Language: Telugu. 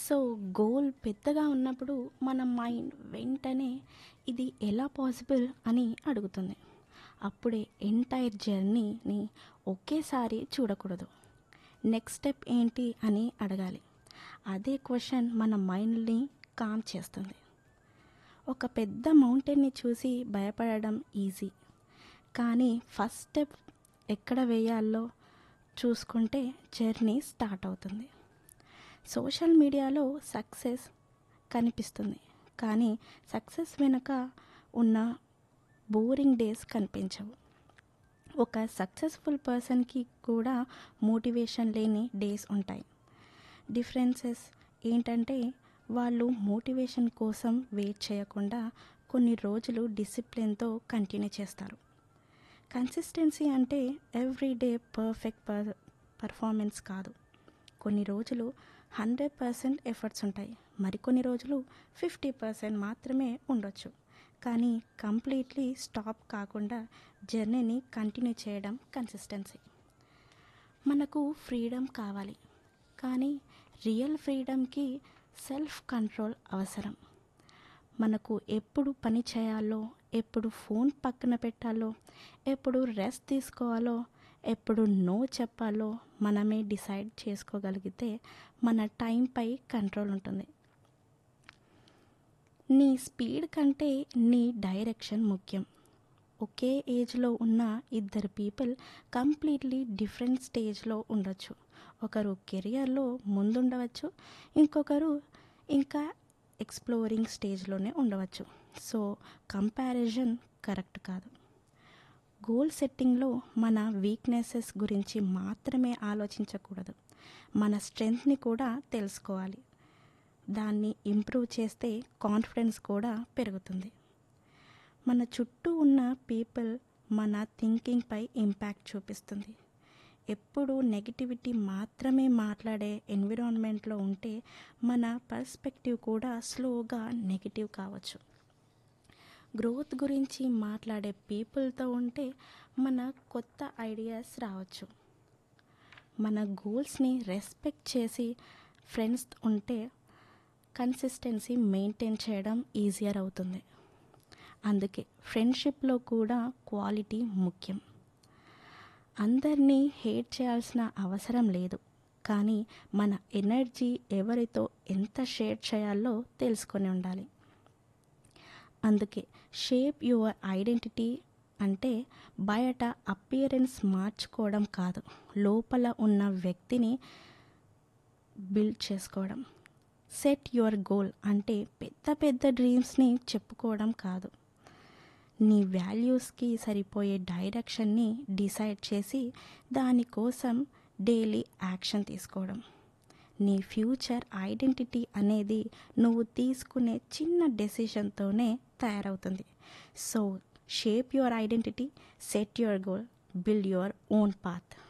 సో గోల్ పెద్దగా ఉన్నప్పుడు మన మైండ్ వెంటనే ఇది ఎలా పాసిబుల్ అని అడుగుతుంది అప్పుడే ఎంటైర్ జర్నీని ఒకేసారి చూడకూడదు నెక్స్ట్ స్టెప్ ఏంటి అని అడగాలి అదే క్వశ్చన్ మన మైండ్ని కామ్ చేస్తుంది ఒక పెద్ద మౌంటైన్ని చూసి భయపడడం ఈజీ కానీ ఫస్ట్ స్టెప్ ఎక్కడ వేయాలో చూసుకుంటే జర్నీ స్టార్ట్ అవుతుంది సోషల్ మీడియాలో సక్సెస్ కనిపిస్తుంది కానీ సక్సెస్ వెనుక ఉన్న బోరింగ్ డేస్ కనిపించవు ఒక సక్సెస్ఫుల్ పర్సన్కి కూడా మోటివేషన్ లేని డేస్ ఉంటాయి డిఫరెన్సెస్ ఏంటంటే వాళ్ళు మోటివేషన్ కోసం వెయిట్ చేయకుండా కొన్ని రోజులు డిసిప్లిన్తో కంటిన్యూ చేస్తారు కన్సిస్టెన్సీ అంటే every day perfect per performance కాదు కొన్ని రోజులు హండ్రెడ్ పర్సెంట్ ఎఫర్ట్స్ ఉంటాయి మరికొన్ని రోజులు ఫిఫ్టీ పర్సెంట్ మాత్రమే ఉండొచ్చు కానీ కంప్లీట్లీ స్టాప్ కాకుండా జర్నీని కంటిన్యూ చేయడం కన్సిస్టెన్సీ మనకు ఫ్రీడమ్ కావాలి కానీ రియల్ ఫ్రీడమ్కి సెల్ఫ్ కంట్రోల్ అవసరం మనకు ఎప్పుడు పని చేయాలో ఎప్పుడు ఫోన్ పక్కన పెట్టాలో ఎప్పుడు రెస్ట్ తీసుకోవాలో ఎప్పుడు నో చెప్పాలో మనమే డిసైడ్ చేసుకోగలిగితే మన టైంపై కంట్రోల్ ఉంటుంది నీ స్పీడ్ కంటే నీ డైరెక్షన్ ముఖ్యం ఒకే ఏజ్లో ఉన్న ఇద్దరు పీపుల్ కంప్లీట్లీ డిఫరెంట్ స్టేజ్లో ఉండొచ్చు ఒకరు కెరియర్లో ముందుండవచ్చు ఇంకొకరు ఇంకా ఎక్స్ప్లోరింగ్ స్టేజ్లోనే ఉండవచ్చు సో కంపారిజన్ కరెక్ట్ కాదు గోల్ సెట్టింగ్లో మన వీక్నెసెస్ గురించి మాత్రమే ఆలోచించకూడదు మన స్ట్రెంగ్త్ని కూడా తెలుసుకోవాలి దాన్ని ఇంప్రూవ్ చేస్తే కాన్ఫిడెన్స్ కూడా పెరుగుతుంది మన చుట్టూ ఉన్న పీపుల్ మన థింకింగ్పై ఇంపాక్ట్ చూపిస్తుంది ఎప్పుడు నెగిటివిటీ మాత్రమే మాట్లాడే ఎన్విరాన్మెంట్లో ఉంటే మన పర్స్పెక్టివ్ కూడా స్లోగా నెగిటివ్ కావచ్చు గ్రోత్ గురించి మాట్లాడే పీపుల్తో ఉంటే మన కొత్త ఐడియాస్ రావచ్చు మన గోల్స్ని రెస్పెక్ట్ చేసి ఫ్రెండ్స్ ఉంటే కన్సిస్టెన్సీ మెయింటైన్ చేయడం ఈజియర్ అవుతుంది అందుకే ఫ్రెండ్షిప్లో కూడా క్వాలిటీ ముఖ్యం అందరినీ హేట్ చేయాల్సిన అవసరం లేదు కానీ మన ఎనర్జీ ఎవరితో ఎంత షేర్ చేయాలో తెలుసుకొని ఉండాలి అందుకే షేప్ యువర్ ఐడెంటిటీ అంటే బయట అపియరెన్స్ మార్చుకోవడం కాదు లోపల ఉన్న వ్యక్తిని బిల్డ్ చేసుకోవడం సెట్ యువర్ గోల్ అంటే పెద్ద పెద్ద డ్రీమ్స్ని చెప్పుకోవడం కాదు నీ వాల్యూస్కి సరిపోయే డైరెక్షన్ని డిసైడ్ చేసి దానికోసం డైలీ యాక్షన్ తీసుకోవడం నీ ఫ్యూచర్ ఐడెంటిటీ అనేది నువ్వు తీసుకునే చిన్న డెసిషన్తోనే తయారవుతుంది so shape your identity set your goal build your own path